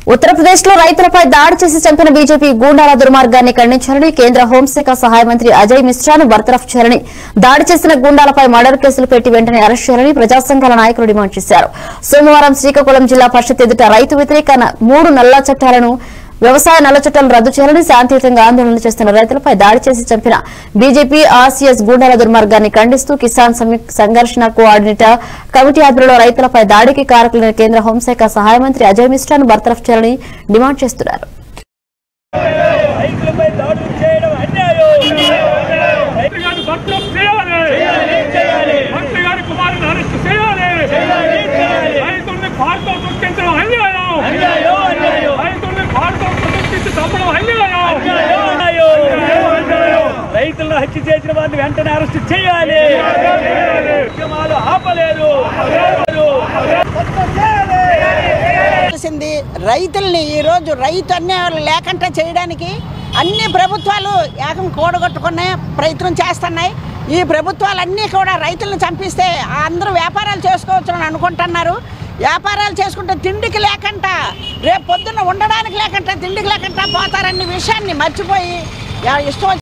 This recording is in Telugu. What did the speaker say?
ఉత్తరప్రదేశ్ లో రైతులపై దాడి చేసి చంపిన బీజేపీ గూండాల దుర్మార్గాన్ని ఖండించాలని కేంద్ర హోంశాఖ సహాయ మంత్రి అజయ్ మిశ్రాను బర్తరఫ్ చేయాలని దాడి చేసిన గూండాలపై మర్డర్ కేసులు పెట్టి వెంటనే అరెస్ట్ చేయాలని ప్రజా సంఘాల నాయకులు డిమాండ్ చేశారు సోమవారం శ్రీకాకుళం జిల్లా పరిషత్ ఎదుట రైతు వ్యతిరేక న- మూడు నల్ల చట్టాలను వ్యవసాయ నల్ల చట్టాలను రద్దు చేయాలని శాంతియుతంగా ఆందోళన చేస్తున్న రైతులపై దాడి చేసి చంపిన బీజేపీ ఆర్సీఎస్ గూండాల దుర్మార్గాన్ని ఖండిస్తూ కిసాన్ సంయుక్త సంఘర్షణ కోఆర్డినేటర్ కమిటీ ఆధ్వర్యంలో రైతులపై దాడికి కారకులైన కేంద్ర హోంశాఖ సహాయ మంత్రి అజయ్ మిశ్రాను బర్తరఫ్ చేయాలని డిమాండ్ చేస్తున్నారు రైతులపై దాడులు చేయడం అన్యాయం మంత్రి గారిని బర్తరఫ్ చేయాలి మంత్రి గారి కుమారుని అరెస్ట్ చేయాలి రైతుల్ని భారతం సృష్టించడం అన్యాయం అన్యాయం అన్యాయం రైతుల్ని భారతం సృష్టించి చంపడం అన్యాయం అన్యాయం రైతులను హత్య చేసిన వారిని వెంటనే అరెస్ట్ చేయాలి ఉద్యమాలు ఆపలేదు చేయాల్సింది రైతుల్ని ఈరోజు రైతు అన్యాయాలు లేకుండా చేయడానికి అన్ని ప్రభుత్వాలు ఏకం కూడగొట్టుకునే ప్రయత్నం చేస్తున్నాయి ఈ ప్రభుత్వాలన్నీ కూడా రైతులను చంపిస్తే అందరూ వ్యాపారాలు చేసుకోవచ్చు అని అనుకుంటున్నారు వ్యాపారాలు చేసుకుంటే తిండికి లేకుండా రేపు పొద్దున్న ఉండడానికి లేకుండా తిండికి లేకుండా పోతారన్న విషయాన్ని మర్చిపోయి యా- ఇష్టం